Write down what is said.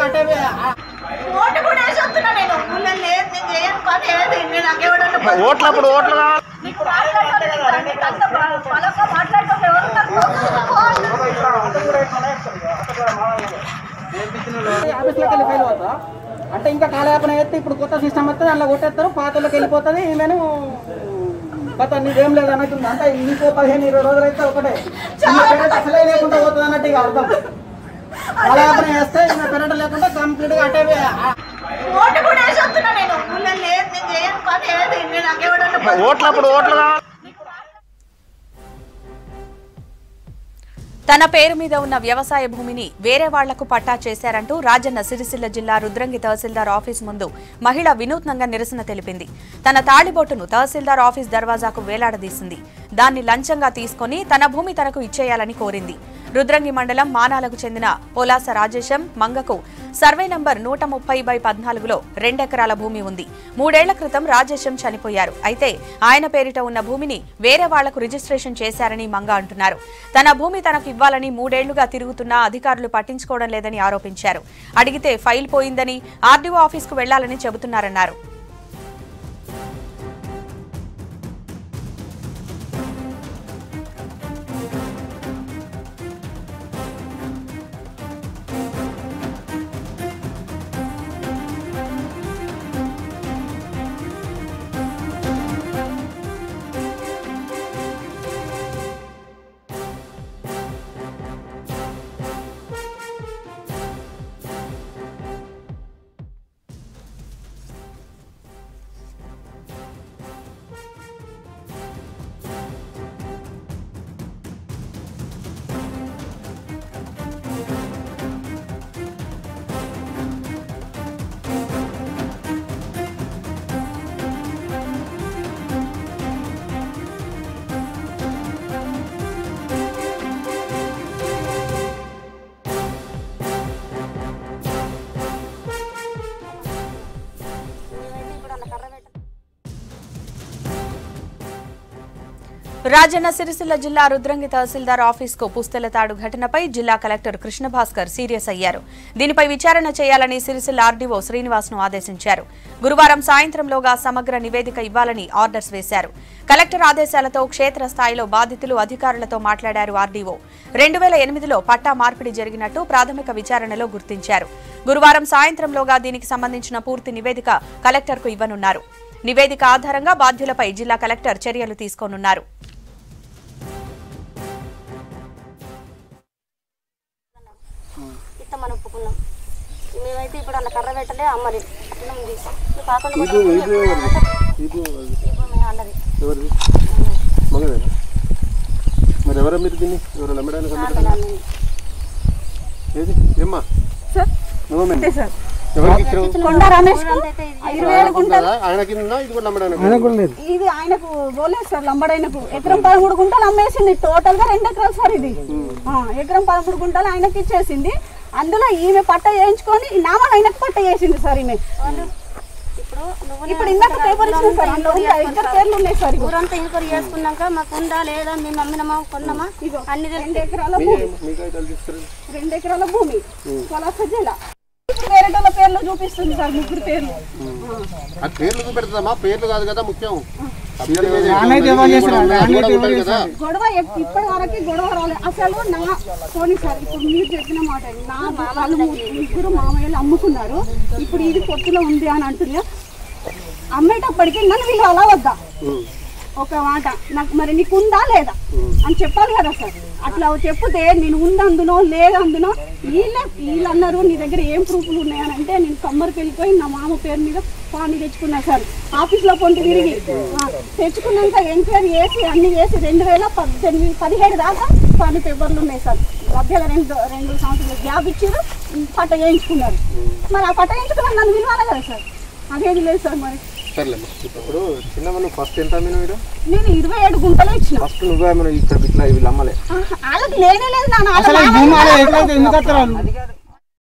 అటే ఓటు కూడా వేసి వస్తున్నా నేను ఊళ్ళో లేదు నేను చేయను పని ఏది నేను నాకెవడన్నా పని- ఓట్లప్పుడు ఓట్లు కావాలి నీకు మాట్లాడటం నీకు అంత బ- బలంగా మాట్లాడటం ఎవరు ఉన్నారు? ఆఫీస్లోకి వెళ్ళి ఫైల్ అవుతా అంటే ఇంకా కాలయాపన అయితే ఇప్పుడు కొత్త సిస్టమ్ వస్తుంది అందులో కొట్టేస్తారు పాతలోకి వెళ్ళిపోతుంది ఈమెను కొత్త నీదేం లేదు అన్నట్టుంది అంటే ఇంకో పదిహేను ఇరవై రోజులు అయితే ఒకటే ఈమె పెరట అసలే లేకుండా పోతుంది అన్నట్టు ఇక అర్థం కాలయాపన వేస్తే ఈమె పెరట లేకుండా కంప్లీట్గా అటే ఓటు కూడా వేసి వస్తున్నా నేను ఊళ్ళో లేదు నేను చేయను పని ఏది నేను నాకెవడన్నా పని- ఓట్లప్పుడు ఓట్లు కావాలి తన పేరు మీద ఉన్న వ్యవసాయ భూమిని వేరే వాళ్లకు పట్టా చేశారంటూ రాజన్న సిరిసిల్ల జిల్లా రుద్రంగి తహసీల్దార్ ఆఫీస్ ముందు మహిళ వినూత్నంగా నిరసన తెలిపింది తన తాళిబొట్టును తహసీల్దార్ ఆఫీస్ దర్వాజాకు వేలాడదీసింది దాన్ని లంచంగా తీసుకొని తన భూమి తనకు ఇచ్చేయాలని కోరింది రుద్రంగి మండలం మానాలకు చెందిన పోలాస రాజేశం మంగకు సర్వే నంబర్ నూట ముప్పై బై పద్నాలుగులో రెండెకరాల భూమి ఉంది మూడేళ్ల క్రితం రాజేశం చనిపోయారు అయితే ఆయన పేరిట ఉన్న భూమిని వేరే వాళ్లకు రిజిస్ట్రేషన్ చేశారని మంగ అంటున్నారు తన భూమి తనకు ఇవ్వాలని మూడేళ్లుగా తిరుగుతున్నా అధికారులు పట్టించుకోవడం లేదని ఆరోపించారు అడిగితే ఫైల్ పోయిందని ఆర్డీఓ ఆఫీస్కు వెళ్లాలని చెబుతున్నారన్నారు రాజన్న సిరిసిల్ల జిల్లా రుద్రంగి తహసీల్దార్ ఆఫీస్ కు పుస్తెలతాడు ఘటనపై జిల్లా కలెక్టర్ కృష్ణ భాస్కర్ సీరియస్ అయ్యారు దీనిపై విచారణ చేయాలని సిరిసిల్ల ఆర్డీఓ శ్రీనివాస్ ను ఆదేశించారు గురువారం సాయంత్రంలోగా సమగ్ర నివేదిక ఇవ్వాలని ఆర్డర్స్ వేశారు కలెక్టర్ ఆదేశాలతో క్షేత్రస్థాయిలో బాధితులు అధికారులతో మాట్లాడారు ఆర్డీఓ రెండు వేల ఎనిమిదిలో పట్టా మార్పిడి జరిగినట్టు ప్రాథమిక విచారణలో గుర్తించారు గురువారం సాయంత్రంలోగా దీనికి సంబంధించిన పూర్తి నివేదిక కలెక్టర్కు ఇవ్వనున్నారు నివేదిక ఆధారంగా బాధ్యులపై జిల్లా కలెక్టర్ చర్యలు తీసుకోనున్నారు ఇట్లా మనం ఒప్పుకున్నాం మేమైతే ఇప్పుడు అలా కర్ర పెట్టలే అమ్మది అట్లా ఉంది ఇది కాకుండా కూడా ఇప్పుడు మేము అన్నది ఎవరిది మగదేనా మరి ఎవరా మీరు దీన్ని ఎవరు నమ్మడానికి సంబంధం ఏది ఏమ్మా నువ్వేమే ఎవరికి ఇచ్చావు కొండ రమేష్ అయితే ఇది ఉంటుందా? ఆయన కింద ఇది కూడా నమ్మడానికి ఇది ఆయనకు పోలేదు సార్ లంబడైనకు ఎకరం పదమూడు గుంటలు అమ్మేసింది టోటల్ గా రెండు ఎకరాలు సార్ ఇది ఆ, ఎకరం పదమూడు గుంటలు ఆయనకి ఇచ్చేసింది అందులో ఈమె పట్ట చేయించుకొని ఈ నామ ఆయనకు పట్ట చేసింది సార్ ఈమె ఇప్పుడు నువ్వు ఇప్పుడు ఇందాక పేపర్ ఇచ్చిన సార్ అందులో ఉంది. ఆ ఇద్దరు పేర్లు ఉన్నాయి సార్ ఇగో. ఊరంతా ఇంకొకరు చేసుకున్నాక మాకు ఉందా లేదా మేము అమ్మినామా కొన్నామా అన్ని రెండు తెలిసి ఎకరాల భూమి మీకు అయితే తీసుకురండి రెండు ఎకరాల భూమి పొలాస జిల్లా వేరేటోళ్ళ పేర్లు చూపిస్తుంది సార్ ముగ్గురు పేర్లు ఆ పేర్లు చూపెడతామా పేర్లు కాదు కదా ముఖ్యం అభ్యర్థి మీద ఆనైతే ఏమని చేస్తారు? అది కూడా ఉంటుంది కదా గొడవ ఎప్- ఇప్పటి వరకు గొడవ రాలేదు అసలు నా పోనీ సార్ ఇప్పుడు మీరు చెప్పిన మాట నా వాళ్ళు ము- ముగ్గురు మామయ్యలు అమ్ముకున్నారు ఇప్పుడు ఇది పొత్తులో ఉంది అని అంటున్నా అమ్మేటప్పటికి నన్ను వీళ్ళు అలా వద్దా ఒక మాట నాకు మరి నీకు ఉందా లేదా అని చెప్పాలి కదా సార్ అట్లా చెప్తే నేను ఉందందునో లేదందునో వీళ్ళే వీళ్ళు అన్నారు నీ దగ్గర ఏం ప్రూఫ్లు ఉన్నాయని అంటే నేను కమ్మరికి వెళ్ళిపోయి నా మామ పేరు మీద పానీ తెచ్చుకున్నా సార్ ఆఫీస్లో పొంటి తిరిగి ఆ, తెచ్చుకున్నాక ఎంక్వైరీ చేసి అన్ని చేసి రెండు వేల పద్దెనిమిది పదిహేడు దాకా పానీ పేపర్లు ఉన్నాయి సార్ మధ్యలో రెండు రెండు సంవత్సరాలు గ్యాప్ ఇచ్చారు పట్ట చేయించుకున్నారు మరి ఆ పట్ట చేయించుకున్నారు నన్ను విలువాలి కదా సార్ అదేది లేదు సార్ మరి సర్లేమ్మా ఇప్పుడు చిన్న మనం ఫస్ట్ ఎంత అమ్మినావు మీరు నేను ఇరవై ఏడు గుంటలు ఇచ్చిన ఫస్ట్ నువ్వే అమ్మినావు ఇక్కడ ఇట్లా వీళ్ళు అమ్మలే ఆహా, వాళ్ళకి లేనే లేదు నాన్న అసలు ఈ భూమి వాళ్ళు ఎట్లయితే ఎందుకు వస్తారు వాళ్ళు